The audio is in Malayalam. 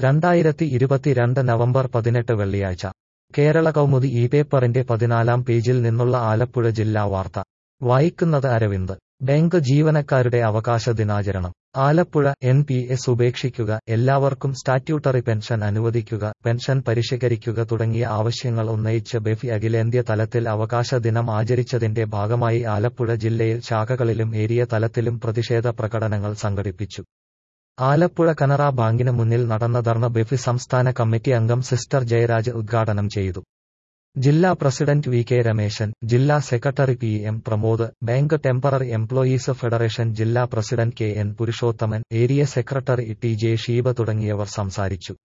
രണ്ടായിരത്തി ഇരുപത്തിരണ്ട് നവംബർ പതിനെട്ട് വെള്ളിയാഴ്ച കേരള കൗമുദി ഈ പേപ്പറിന്റെ പതിനാലാം പേജിൽ നിന്നുള്ള ആലപ്പുഴ ജില്ലാ വാർത്ത വായിക്കുന്നത് അരവിന്ദ് ബാങ്ക് ജീവനക്കാരുടെ അവകാശ ദിനാചരണം ആലപ്പുഴ എൻ പി എസ് ഉപേക്ഷിക്കുക എല്ലാവർക്കും സ്റ്റാറ്റ്യൂട്ടറി പെൻഷൻ അനുവദിക്കുക പെൻഷൻ പരിഷ്കരിക്കുക തുടങ്ങിയ ആവശ്യങ്ങൾ ഉന്നയിച്ച് ബെഫി അഖിലേന്ത്യ തലത്തിൽ അവകാശ ദിനം ആചരിച്ചതിന്റെ ഭാഗമായി ആലപ്പുഴ ജില്ലയിൽ ശാഖകളിലും ഏരിയ തലത്തിലും പ്രതിഷേധ പ്രകടനങ്ങൾ സംഘടിപ്പിച്ചു ആലപ്പുഴ കനറ ബാങ്കിന് മുന്നിൽ നടന്ന ധർണ ബെഫി സംസ്ഥാന കമ്മിറ്റി അംഗം സിസ്റ്റർ ജയരാജ് ഉദ്ഘാടനം ചെയ്തു ജില്ലാ പ്രസിഡന്റ് വി കെ രമേശൻ ജില്ലാ secretary P M Pramod bank temporary employees federation ജില്ലാ president K N Purushothaman area secretary T J Sheeba തുടങ്ങിയവർ സംസാരിച്ചു